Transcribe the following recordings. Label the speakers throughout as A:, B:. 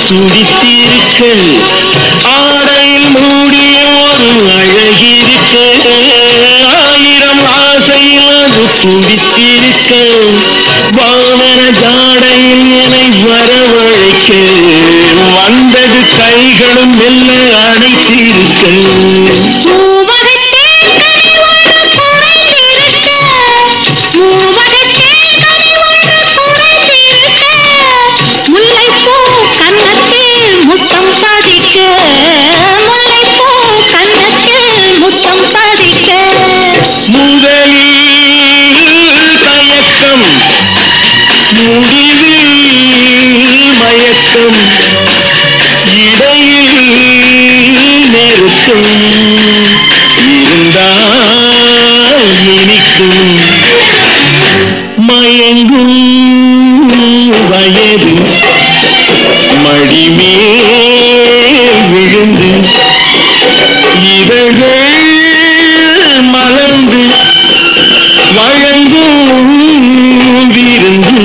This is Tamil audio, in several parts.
A: துடித்திருக்க ஆடையில் மூடிய ஒரு அழகிருக்க ஆயிரம் ஆசையில் அது துடித்திருக்க வாமன ஜாடையில் என்னை வரவழைக்க வந்தது கைகளும் மெல்ல அணைத்திருக்க
B: மூவகத்தே கனி ஒன்று குறைந்திருக்க மூவகத்தே கனி ஒன்று குறைந்திருக்க முல்லைப்பூ கன்னத்தில் முத்தம் பதிக்க முல்லைப்பூ கன்னத்தில் முத்தம் பதிக்க
A: முதலில் தயக்கம் முடிவில் மயக்கம் இடையில் நெருக்கம் இருந்தால் இனிக்கும் மயங்கும் வயது மடிமேல் விழுந்து இதழ்கள் மலர்ந்து வழங்கும் விருந்து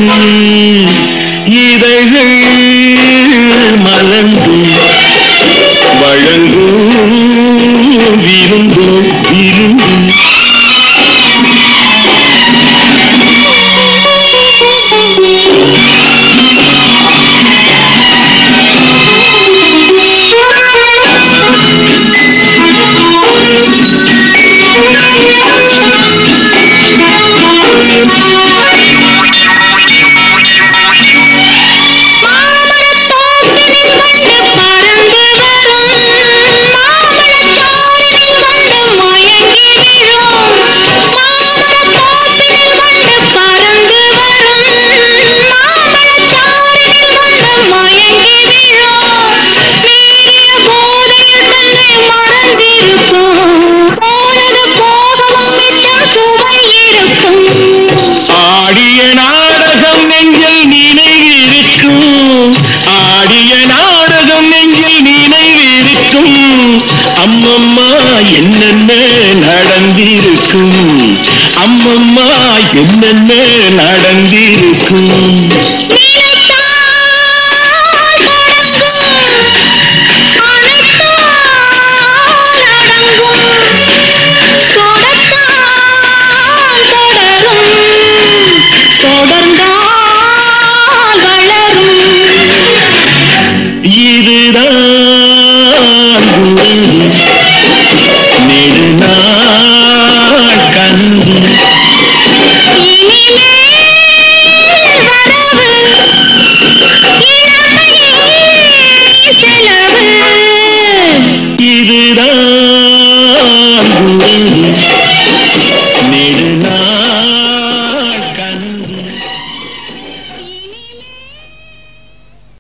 A: இதழ்கள் மலர்ந்து வழங்கும் விருந்து விருந்து
B: மாமரத்தோப்பினில் வண்டு பறந்து வரும் மாமரச்சாறினில் வண்டு மயங்கி விழும் மாமரத்தோப்பினில் வண்டு பறந்து வரும் மாமரச்சாறினில் வண்டு மயங்கி விழும் மீறிய போதையில் தன்னை மறந்திருக்கும் போனது போகவும் மிச்சம் சுவை இருக்கும்
A: ஆடிய நாடகம் நெஞ்சில் நினைவிருக்கும் ஆடிய நாடகம் நெஞ்சில் நினைவிருக்கும் அம்மம்மா என்னென்ன நடந்திருக்கும் அம்மம்மா என்னென்ன நடந்திருக்கும்
B: நினைத்த